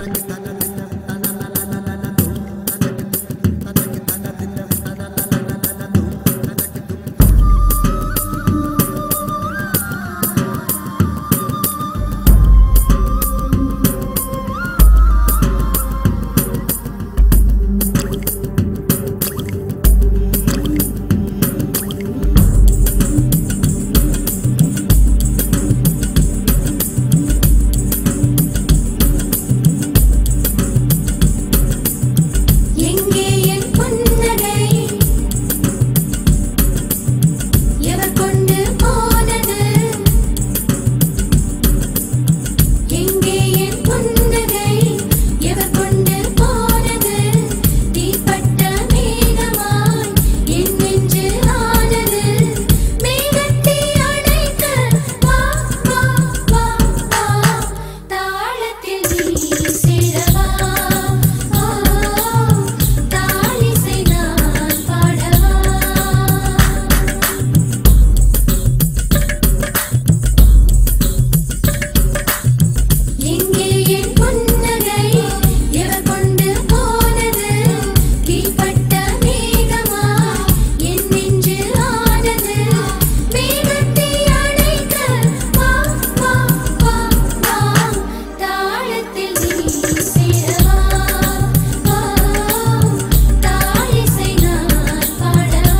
எங்கே என் புன்னகை எவர் கொண்டு போனது எங்கே என் புன்னகை எவர் கொண்டு போனது தீப்பட்ட மேகமாய் என் நெஞ்சு ஆனது மேகத்தை அணைக்க வா வா வா வா தாளத்தில் நீ சேரவா ஓ தாளிசை நான் பாடவா எங்கே என் புன்னகை எவர் கொண்டு போனது கீழ்பட்ட மேகமா என் நெஞ்சு ஆனது மேகத்தை அணைக்க வா வா வா வா தாளத்தில் நீ சேரவா ஓ தாளிசை நான் பாடவா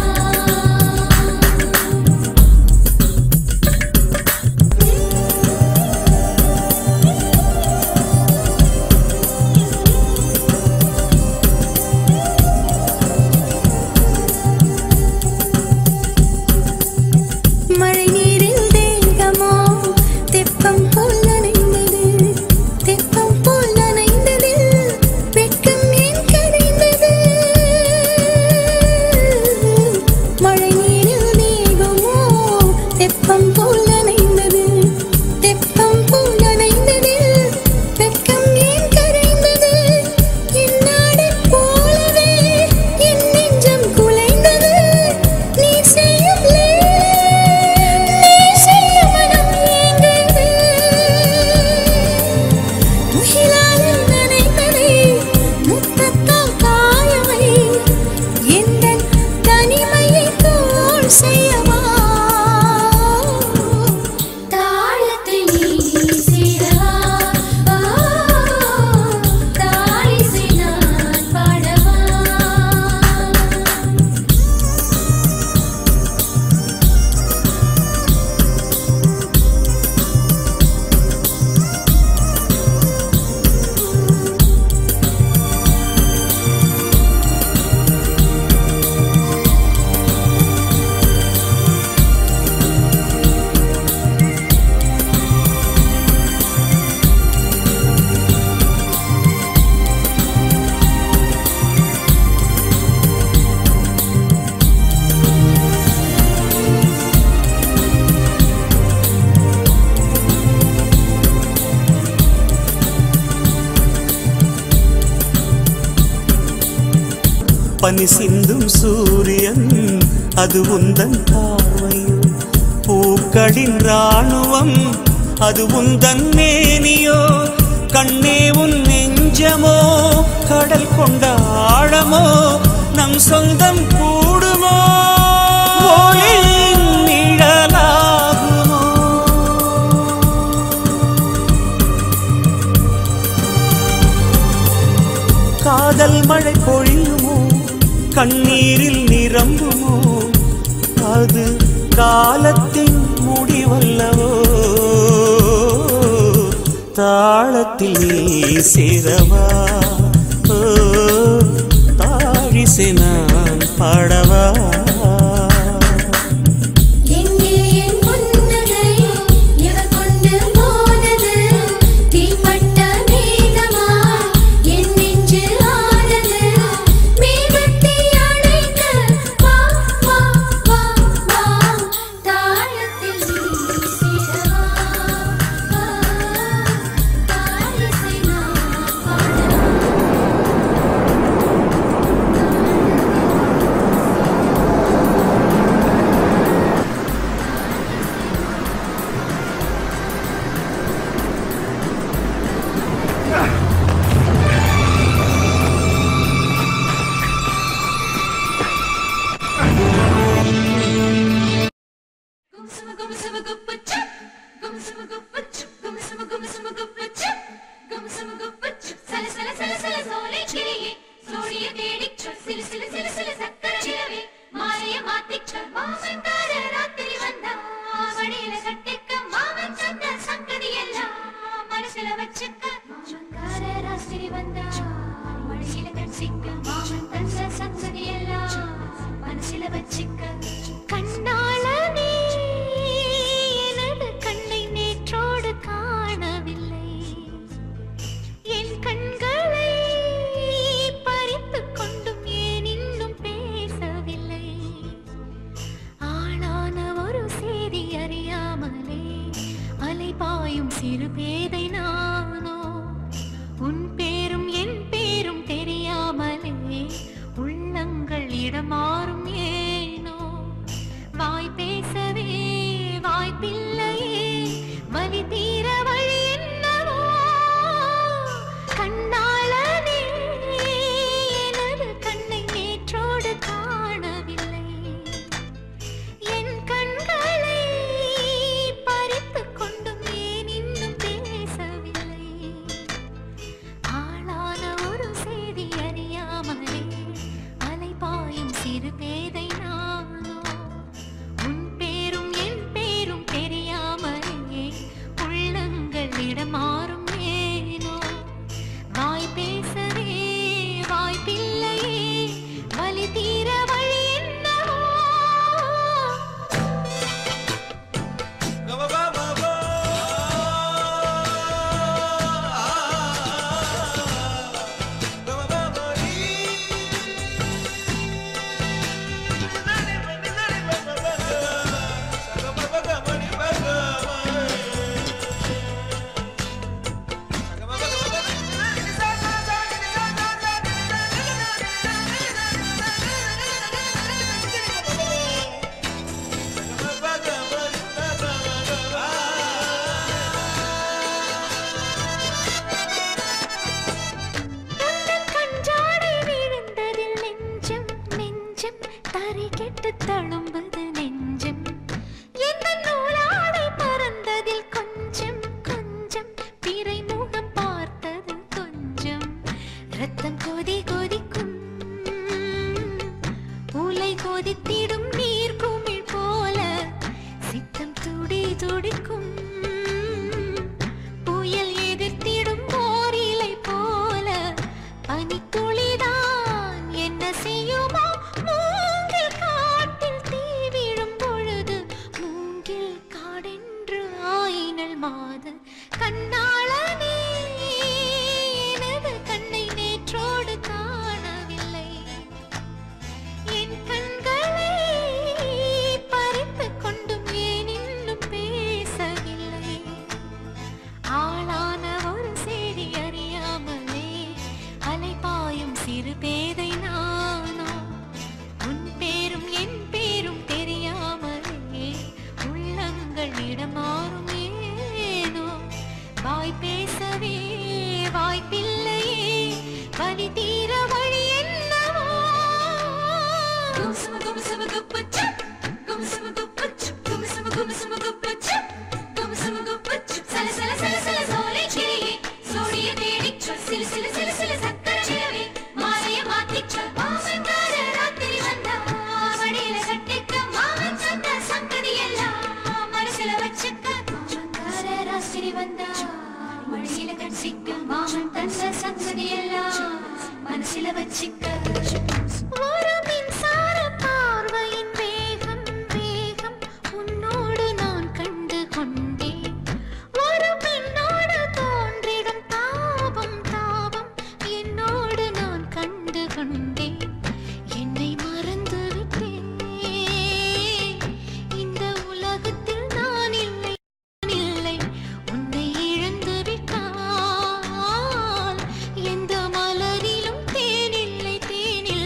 மழை நீரில் தேகமோ தெப்பம் போல் நனைந்தது தெப்பம் போல் நனைந்தது வெட்கம் ஏன் கரைந்தது மழை நீரில் தேகமோ தெப்பம் போல் நனைந்தது தெப்பம் போல் நனைந்தது வெட்கம் ஏன் கரைந்தது என் நாடை போலவே என் நெஞ்சம் குலைந்தது நீ செய்யும் நீ செய்யும் மனம் ஏங்குது முகிலாலில் நனைந்ததை முத்தத்தால் காயவை எந்தன் தனிமையை தோள் செய்யவா தாளத்தில் நீ சேரவா தாளிசை நான் பாடவா பனி சிந்தும் சூரியன் அது உந்தன் பார்வையோ பூக்களின் ராணுவம் அது உந்தன் மேனியோ கண்ணே உன் நெஞ்சமோ கடல் கொண்ட ஆழமோ நம் சொந்தம் கூடுமோ ஒளியின் நிழலாகுமோ காதல் மழை பொழியுமோ கண்ணீரில் நிரம்புமோ அது காலத்தின் முடிவல்லவோ தாளத்தில் நீ சேரவா ஓ, தாழிசை நான் பாடவா எங்கே என் புன்னகை எவர் கொண்டு போனது தீப்பட்ட மேகமா என் நெஞ்சு ஆனது மேகத்தை அணைக்க வா வா வா வா தாளத்தில் நீ சேரவா தாளிசை நான் பாடவா 「 தாளத்தில் உன் பேரும் என் பேரும் தெரியாமலே உள்ளங்கள் இடமாறும் ஏனோ வாய் பேசவே வாய்ப்பில்லையே வலி தீர வழி என்னவோ கண்ணாளனே எனது கண்ணை நேற்றோடு காணவில்லை என் கண்களை பறித்துக் கொண்டும் ஏன் இன்னும் பேசவில்லை ஆளான ஒரு செய்தி அறியாமலே அலைபாயும் சிறு பேதை நானோ உன் பேரும் என் பேரும் தெரியாமலே உள்ளங்கள் இடமாறும் ஏனோ வாய் பேசவே வாய்ப்பில்லையே வலி தீர வழி என்னவோ உந்தன் கஞ்சாடை விழுந்ததில் நெஞ்சம் நெஞ்சம் தரை கெட்டு தழும்புது நெஞ்சம் எந்த நூலாடை பறந்ததில் கொஞ்சம் கொஞ்சம் பிறை முகம் பார்த்தது கொஞ்சம் ரத்தம் கொதி கொதிக்கும் உலை கொதித்திடும் நீர் குமிழ் போல சித்தம் துடி துடிக்கும் புயல் எதிர்த்திடும் போரிலை போல பனித்துளிதான் என்ன செய்யுமோ மூங்கில் காட்டில் தீ விழும் பொழுது மூங்கில் காடென்று ஆயினல் மாது கண்ணாளனே எனது கண்ணை நேற்றோடு காணவில்லை என் கண்களை பறித்துக் கொண்டும் ஏன் இன்னும் பேசவில்லை ஆளான ஒரு செய்தி அறியாமலே அலைபாயும் சிறு பேதை நானோ உன் பேரும் என் பேரும் தெரியாமலே உள்ளங்கள் இடமாறும் ஏனோ வாய் பேசவே வாய்ப்பில்லையே வலி தீர வழி என்னவோ கும்சும கும்சும குப்பச்சு கும்சும குப்பச்சு கும்சும கும்சும குப்பச்சு கும்சும குப்பச்சு சல சல சல சல சோலை கிளியே சோடிய தேடிச்ச சிலு சிலு சிலு சிலு சக்கர நிலவே மாலைய மாத்திச்ச மாமன்கார ராத்திரி வந்தா வடியில கட்டிக்க மாமன் சொன்ன சங்கதி எல்லாம் மனசுல வச்சுக்க மாமன்கார ராத்திரி வந்தா மடியில கட்டிக்க மாமன் தந்த சங்கதி எல்லாம் மனசுல வச்சுக்க ஒரு மின்சார பார்வையின் வேகம் வேகம் உன்னோடு நான் கண்டு கொண்டேன் ஒரு பெண்ணோடு தோன்றிடும் தாபம் தாபம் என்னோடு நான் கண்டு கொண்டேன் என்னை மறந்து விட்டேன் இந்த உலகத்தில் நான் இல்லை நான் இல்லை உன்னை இழந்து விட்டால் எந்த மலரிலும் தேனில்லை தேனில்லை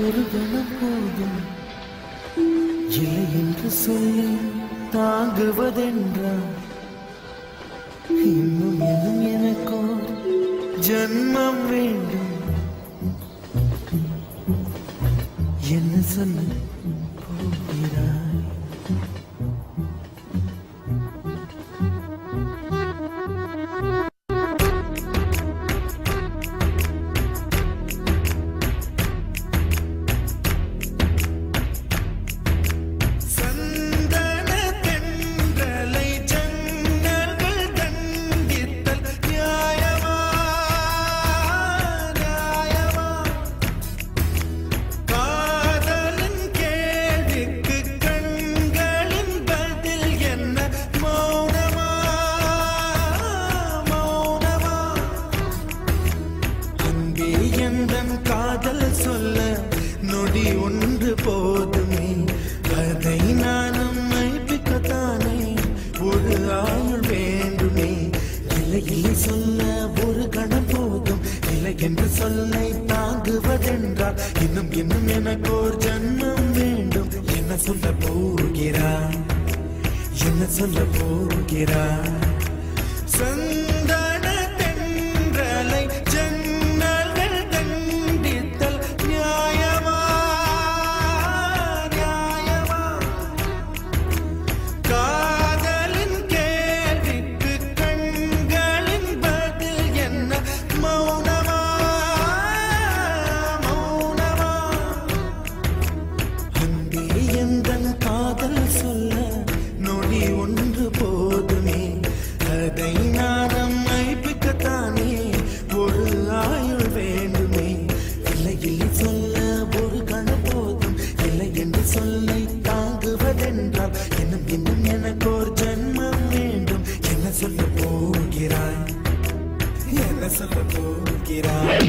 ஒரு கணம் போதும் இல்லை என்று சொல்லி தாங்குவதென்றால் இன்னும் இன்னும் எனக்கோ ஜன்மம் வேண்டும் என்ன சொல்ல போகிறாய் சந்தன தென்றலை ஜன்னல்கள் கண்டித்தல் நியாயமா நியாயமா காதலின் கேள்விக்கு கண்களின் பதில் என்ன மௌனமா மௌனமா அன்பே எந்தன் காதல் சொல்ல நொடி ஒன்று போதுமே அதை நானும் மைப்பிக்கத்தானே ஒரு ஆயுள் வேண்டுமே இல்லை இல்லை சொல்ல ஒரு கணம் போதும் இல்லை என்று சொல்லை தாங்குவதென்றால் இன்னும் இன்னும் எனக்கு ஒரு ஜன்மம் வேண்டும் என்ன சொல்ல போகிறாய் என்ன சொல்ல போகிறாய் சந்தன தென்றலை ஜன்னல்கள் கண்டித்தல் நியாயமா நியாயமா காதலின் கேள்விக்கு கண்களின் பதில் என்ன மௌனமா மௌனமா அன்பே எந்தன் காதல் சொல்ல நொடி ஒன்று போதுமே அதை நானும் மைப்பிக்கத்தானே ஒரு ஆயுள் வேண்டுமே இல்லை இல்லை சொல்ல ஒரு கண போதும் இல்லை என்று சொல்லை தாங்குவதென்றால் இன்னும் இன்னும் எனக்கு ஒரு ஜன்மம் வேண்டும் என்ன சொல்ல போகிறாய் என்ன சொல்ல போகிறாய்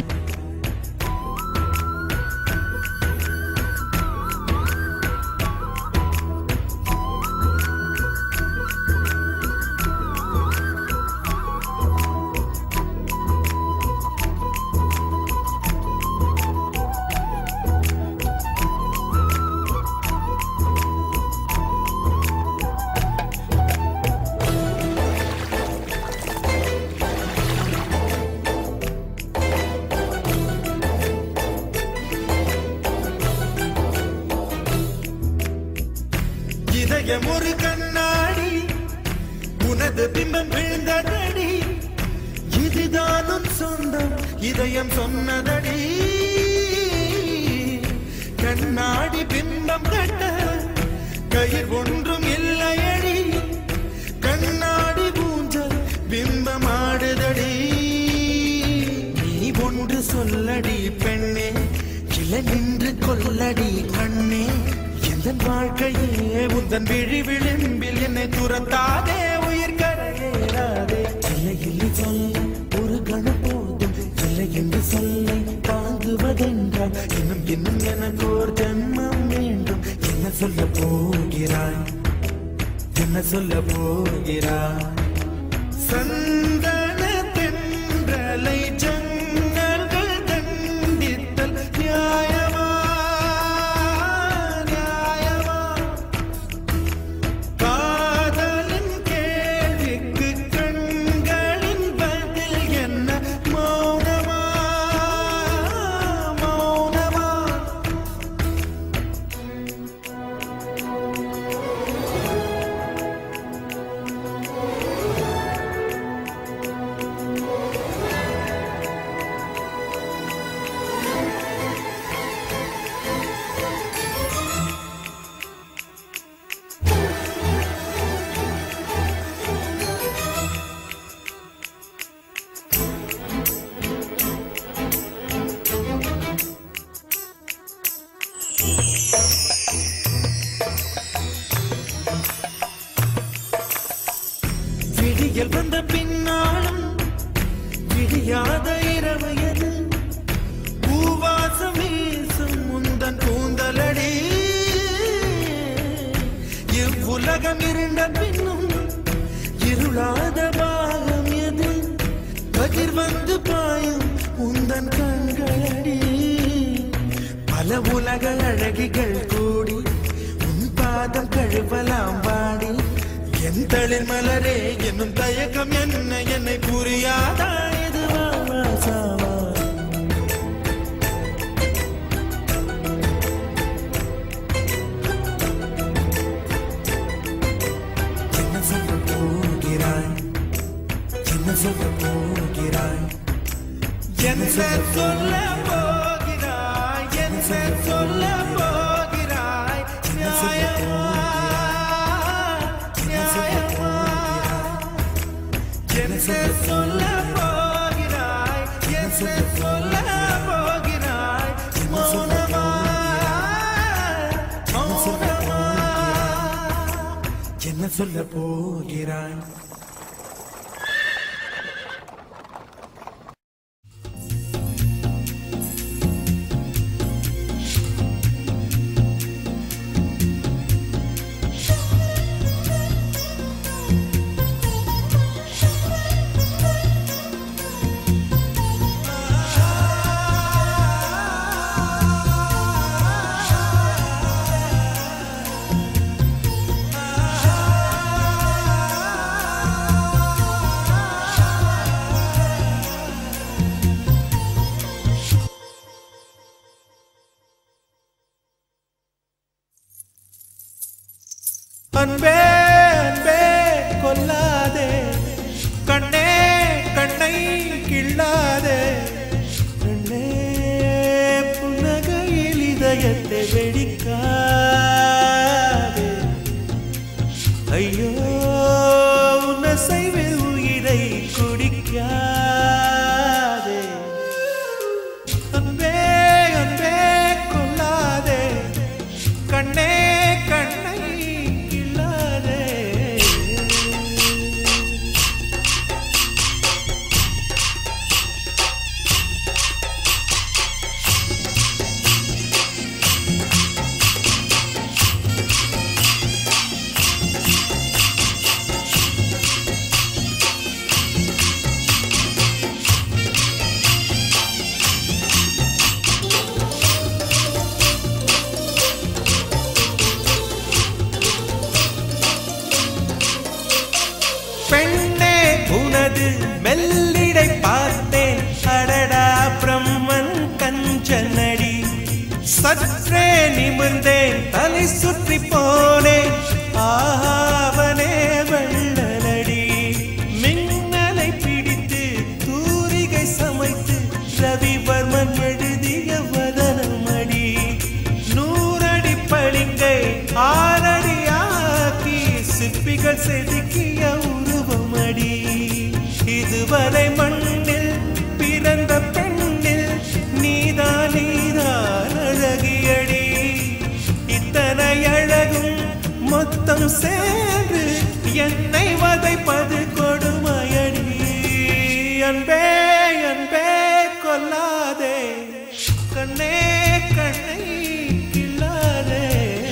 இதயம் ஒரு கண்ணாடி உனது பிம்பம் விழுந்ததடி இதுதானும் சொந்தம் இதயம் சொன்னதடி கண்ணாடி பிம்பம் கட்ட கயிர் ஒன்றும் இல்லையடி கண்ணாடி ஊஞ்சல் பிம்பம் ஆடுதடி நீ ஒன்று சொல்லடி பெண்ணே கிளை நின்று கொல்லடி கண்ணே எந்த வாழ்க்கையே உந்தன் விழி விளிம்பில் என்னை துரத்தாதே உயிர் கரையேறாதே இல்லை இல்லை சொல்ல ஒரு கணம் போதும் இல்லை என்று சொல்லை தாங்குவதென்றால் இன்னும் இன்னும் எனக்கு ஒரு ஜன்மம் வேண்டும் என்ன சொல்ல போகிறாய் என்ன சொல்ல போகிறாய் சந்தன தென்றலை ஜன்னல்கள் கண்டித்தல் நியாயமா நியாயமா காதலின் கேள்விக்கு கண்களின் பதில் என்ன மௌனமா மௌனமா விடியல் வந்த பின்னாலும் விடியாத இரவு எது பூவாசம் வீசும் முந்தன் கூந்தலடி இவ்வுலகம் இருண்ட பின்னும் இருளாத பாகம் எது கதிர் வந்து பாயும் உந்தன் கண்களடி பல பல உலக அழகிகள் கூடி உன் பாதம் கழுவலாம் வாடி என் தளிர் மலரே என்னும் தயக்கம் என்ன என்னை புரியாதா இதுவா ராசாவா என்ன சொல்ல போகிறாய் என்ன சொல்ல போகிறாய் என்ன சொல்ல போகிறாய் என்ன சொல்ல போகிறாய் நியாயமா நியாயமா என்ன சொல்ல போகிறாய் என்ன சொல்ல போகிறாய் மௌனமா மௌனமா என்ன சொல்ல போகிறாய் அன்பே அன்பே கொல்லாதே கண்ணே கண்ணை கிள்ளாதே கண்ணே புன்னகையில் இதயத்தை வெடிக்காதே ஐயோ உன்னசைவில் உயிரை குடிக்காதே அன்பே அன்பே கொல்லாதே கண்ணே கண்ணை கிள்ளாதே பெண்ணே உனது மெல்லிடை பார்த்தேன் அடடா பிரம்மன் கஞ்சனடி சற்றே நிமிர்ந்தேன் தலை சுற்றி போனேன் ஆவனே வெள்ளனடி மின்னலை பிடித்து தூரிகை சமைத்து ரவிவர்மன் எழுதிய வதனமடி நூறடி பளிங்கை ஆறடி ஆக்கி சிற்பிகள் செதுக்கிய உருவமடி இதுவரை மண்ணில் பிறந்த பெண்ணில் நீதான் நீதான் அழகியடி இத்தனை அழகும் மொத்தம் சேர்ந்து என்னை வதைப்பது கொடுமையடி அன்பே அன்பே கொல்லாதே கண்ணே கண்ணை கிள்ளாதே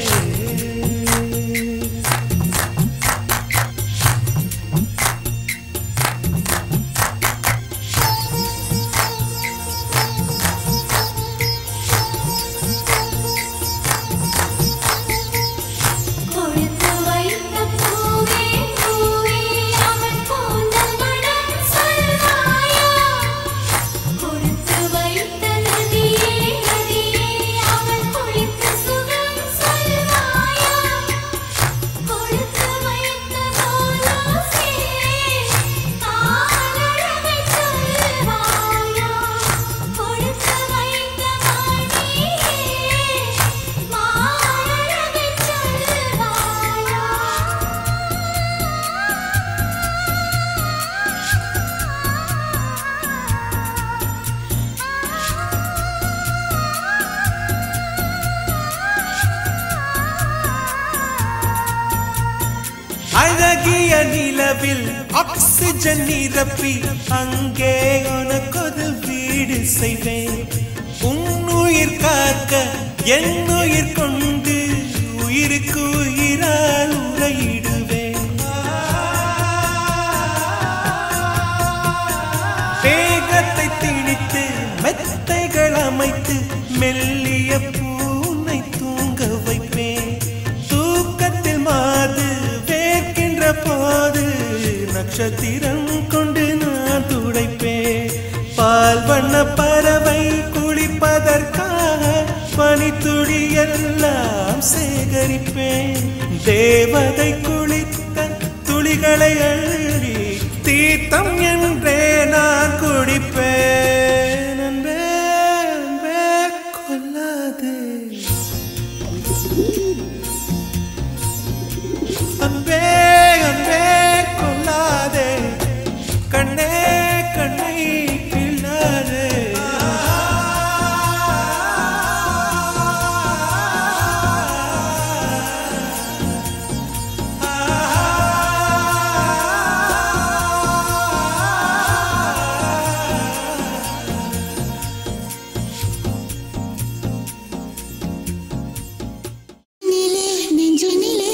கொடுத்து வைத்த பூவே பூவே அவன் கூந்தல் மணம் சொல்வாயா கொடுத்து வைத்த நதியே நதியே அவன் குளித்து சுகம் சொல்வாயா கொடுத்து வைத்த போலோசே காலழகை சொல்வாயா கொடுத்து வைத்த மணியே மாலழகை சொல்வாயா அழகிய நிலவில் ஆக்சிஜன் நிரப்பி அங்கே உனக்கொரு வீடு செய்வேன் உன்னுயிர் காக்க என் உயிர் கொண்டு உயிருக்கு உயிரால் உரையிடுவேன் வேகத்தை திணித்து மெத்தைகள் அமைத்து மெல்லிய பூ போது நட்சத்திரம் கொண்டு நான் துடைப்பேன் பால் வண்ண பறவை குளிப்பதற்காக பனித்துளி எல்லாம் சேகரிப்பேன் தேவதை குளித்த துளிகளை அள்ளி தீர்த்தம் என்றே நான் குடிப்பேன் அன்பே அன்பே கொல்லாதே அன்பே அன்பே கொல்லாதே கண்ணே கண்ணை கிள்ளாதே நிலே நெஞ்சினிலே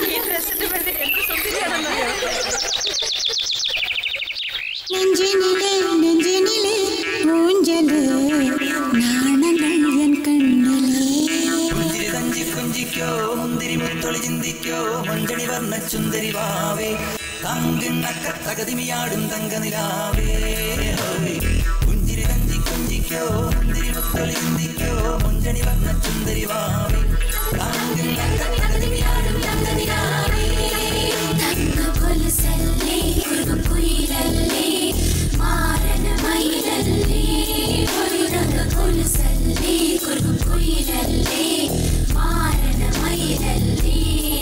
நெஞ்சினிலே நெஞ்சினிலே ஊஞ்சலே நாணங்கள் என் கண்ணிலே പുഞ്ചിരി തഞ്ചി കുഞ്ചിക്കോ മുന്തിരി മുത്തൊളി ചിന്തിക്കോ മഞ്ചണി വർണ്ണ ചുന്ദരി വാവേ തങ്കിണ്ണക്ക തകതിമിയാടും തങ്കനിലാവേ ഹോയ്. പുഞ്ചിരി തഞ്ചി കുഞ്ചിക്കോ മുന്തിരി മുത്തൊളി ചിന്തിക്കോ മഞ്ചണി വർണ്ണ ചുന്ദരി വാവേ തങ്കിണ്ണക്ക തകതിമിയാടും തങ്കനിലാവേ தங்க கொலுசல்லே குருகும் குயிலல்லே மாறன மயிலல்லே ஒரு தங்க கொலுசல்லே குருகும் குயிலல்லே மாறன மயிலல்லே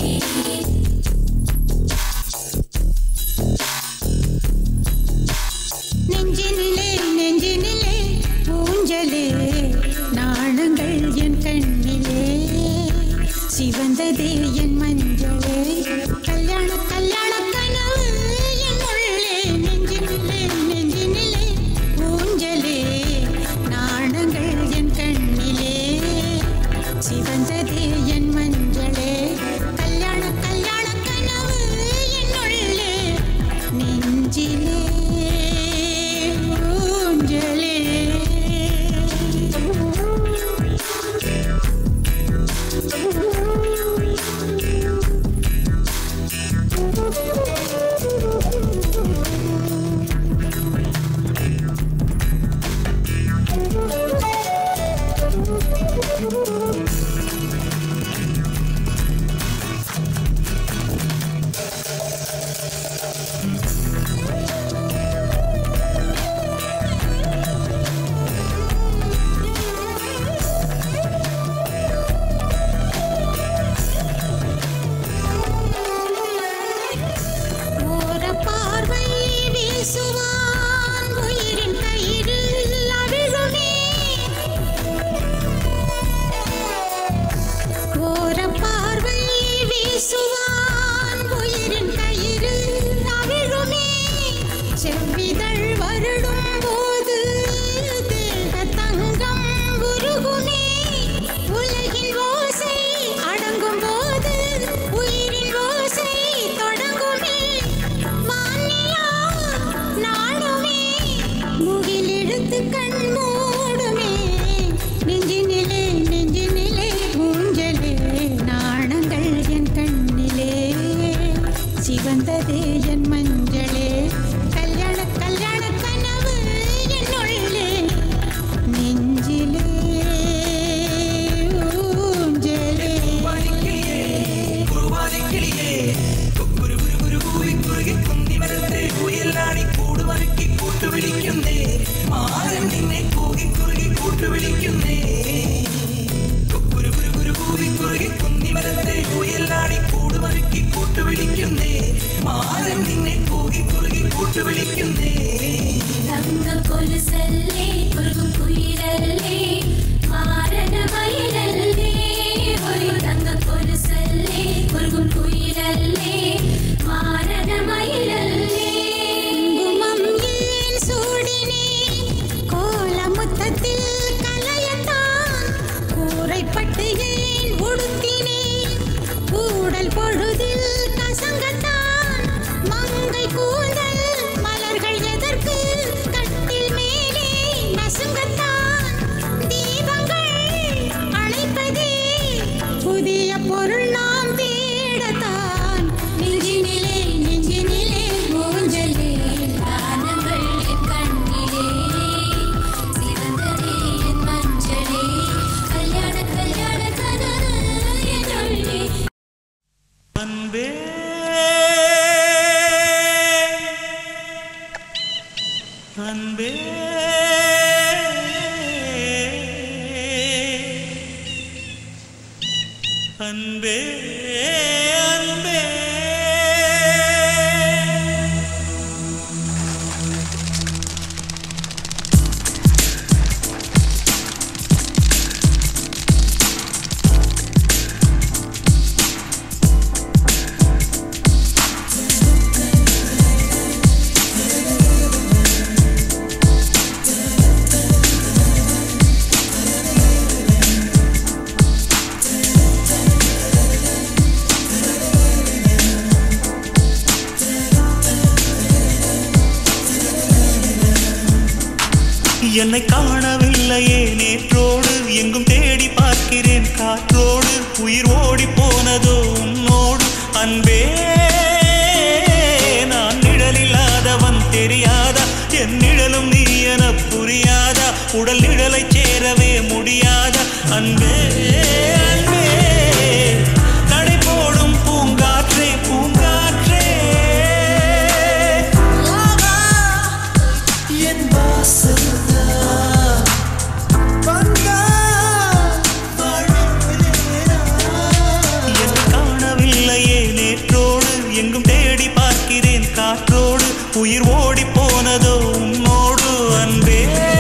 நெஞ்சினிலே நெஞ்சினிலே ஊஞ்சலே நாணங்கள் என் கண்ணிலே சிவந்ததே என் மஞ்சளே கல்யாண கல்யாண கனவு என் உள்ளே நெஞ்சினிலே நெஞ்சினிலே ஊஞ்சலே நாணங்கள் என் கண்ணிலே சிவந்ததே என் மஞ்சளே கல்யாண கல்யாண கனவு என் உள்ளே நெஞ்சிலே ஊஞ்சலே ஓர பார்வை வீசுவான் உயிரின் கயிறு அவிழுமே அன்பே அன்பே அன்பே அன்பே என்னை காணவில்லையே நேற்றோடு எங்கும் தேடி பார்க்கிறேன் காற்றோடு உயிர் ஓடி போனதோ உன்னோடு அன்பே நான் நிழலில்லாதவன் தெரியாதா என் நிழலும் நீ என புரியாதா உடல் நிழலை சேரவே முடியாதா அன்பே அன்பே நடை போடும் பூங்காற்றே பூங்காற்றே என் வாசல்தான் என்னை காணவில்லையே நேற்றோடு எங்கும் தேடி பார்க்கிறேன் காற்றோடு உயிர் ஓடி போனதோ உன்னோடு அன்பே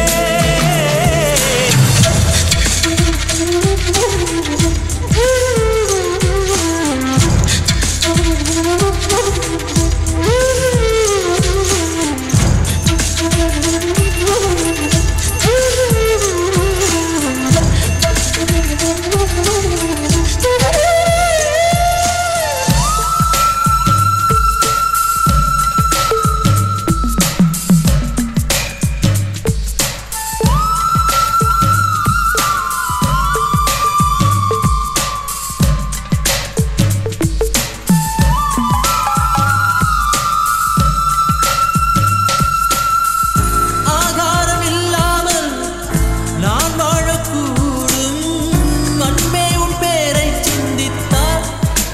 ஆகாரம் இல்லாமல் நான் வாழக்கூடும் அன்பே உன் பேரை சிந்தித்தால்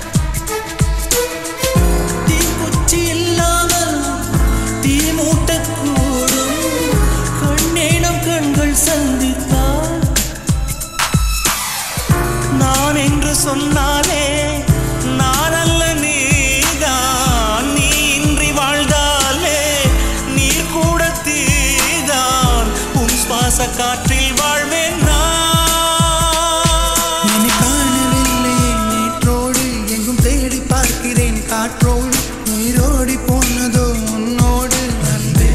தீக்குச்சி இல்லாமல் தீ மூட்டக்கூடும் கண்ணேனம் கண்கள் சந்தித்தால் நான் என்று சொன்னாலே நான் அல்ல நீதான் நீ இன்றி வாழ்ந்தாலே நீர் கூட தீதான் உன் சுவாச காற்றில் வாழ்வேன் நான் என்னை காணவில்லையே நேற்றோடு எங்கும் தேடி பார்க்கிறேன் காற்றோடு உயிரோடி போனதோ உன்னோடு அன்பே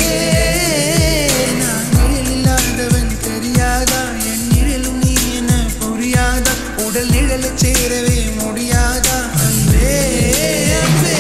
நான் நிழல் இல்லாதவன் தெரியாதா என் நிழலும் நீ என புரியாதா உடல் நிழலை சேரவே முடியாதா அன்பே அன்பே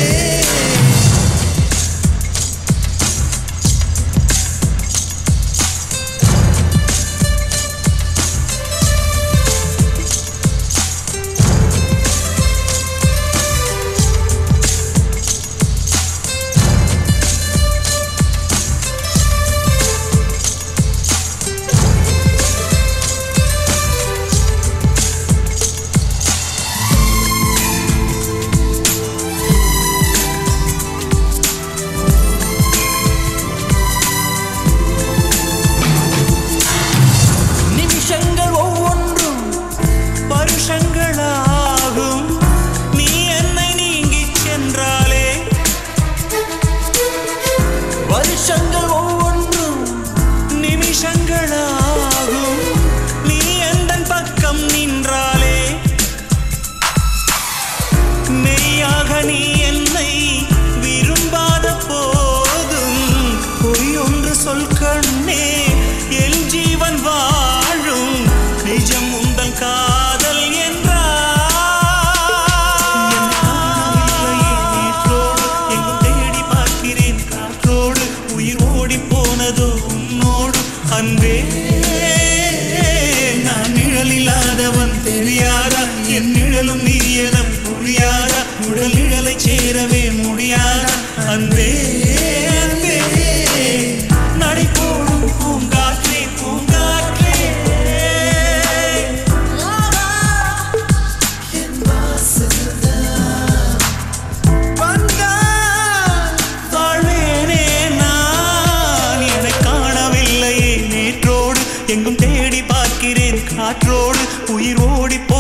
காற்றோடு உயிர் ஓடி போ